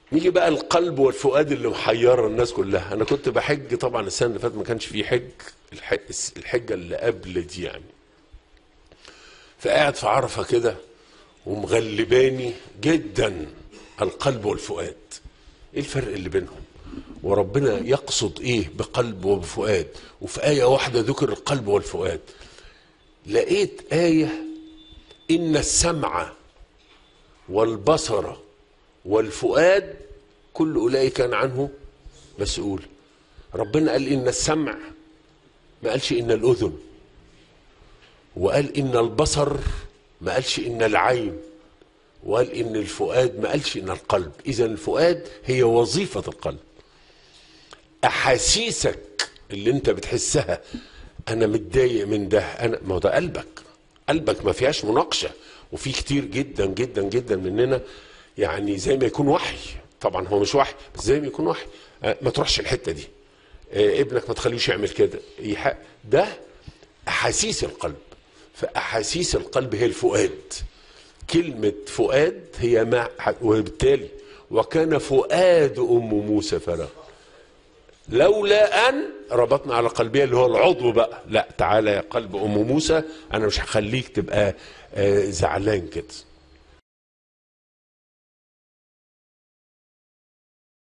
نيجي بقى القلب والفؤاد اللي محيره الناس كلها انا كنت بحج طبعا السنه اللي فاتت ما كانش فيه حج الح- الحجه اللي قبل دي يعني فقاعد في عرفه كده ومغلباني جدا القلب والفؤاد ايه الفرق اللي بينهم وربنا يقصد ايه بقلب وبفؤاد وفي ايه واحده ذكر القلب والفؤاد لقيت ايه ان السمع والبصر والفؤاد كل اولئك كان عنه مسؤول ربنا قال ان السمع ما قالش ان الاذن وقال ان البصر ما قالش ان العين وقال ان الفؤاد ما قالش ان القلب اذا الفؤاد هي وظيفه القلب احاسيسك اللي انت بتحسها انا متضايق من ده انا ما هو ده قلبك قلبك ما فيهاش مناقشه وفي كتير جدا جدا جدا مننا يعني زي ما يكون وحي طبعا هو مش وحي بس زي ما يكون وحي آه، ما تروحش الحته دي آه، ابنك ما تخليهوش يعمل كده يح- ده احاسيس القلب فاحاسيس القلب هي الفؤاد كلمة فؤاد هي مع وبالتالي وكان فؤاد أم موسى فراغ لولا أن ربطنا على قلبها اللي هو العضو بقى لا تعالى يا قلب أم موسى أنا مش هخليك تبقى آه، زعلان كده